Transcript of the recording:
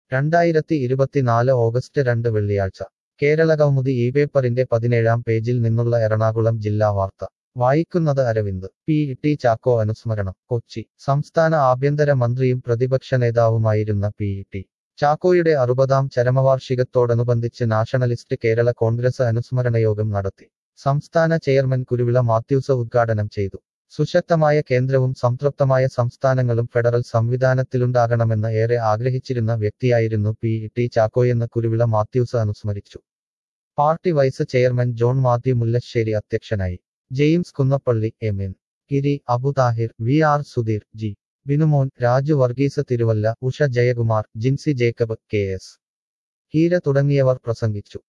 രണ്ടായിരത്തി ഇരുപത്തിനാല് ഓഗസ്റ്റ് രണ്ട് വെള്ളിയാഴ്ച കേരളകൗമുദി ഈ പേപ്പറിന്റെ പതിനേഴാം പേജിൽ നിന്നുള്ള എറണാകുളം ജില്ലാ വാർത്ത വായിക്കുന്നത് അരവിന്ദ് പി ടി ചാക്കോ അനുസ്മരണം കൊച്ചി സംസ്ഥാന ആഭ്യന്തര മന്ത്രിയും പ്രതിപക്ഷ നേതാവുമായിരുന്ന പി ടി ചാക്കോയുടെ അറുപതാം ചരമവാർഷികത്തോടനുബന്ധിച്ച് നാഷണലിസ്റ്റ് കേരള കോൺഗ്രസ് അനുസ്മരണയോഗം നടത്തി സംസ്ഥാന ചെയർമാൻ കുരുവിള മാത്യൂസ് ഉദ്ഘാടനം ചെയ്തു സുശക്തമായ കേന്ദ്രവും സംതൃപ്തമായ സംസ്ഥാനങ്ങളും ഫെഡറൽ സംവിധാനത്തിലുണ്ടാകണമെന്ന് ഏറെ ആഗ്രഹിച്ചിരുന്ന വ്യക്തിയായിരുന്നു പി ടി ചാക്കോയെന്ന് കുരുവിള മാത്യൂസ് അനുസ്മരിച്ചു party vice chairman John Mathew Mullassery അധ്യക്ഷനായി James Kunnappally M N Giri Abu Thahir V R Sudheer G Binumon Raju Varghese Thiruvalla Usha Jayakumar Jincy Jacob K S Heera തുടങ്ങിയവർ പ്രസംഗിച്ചു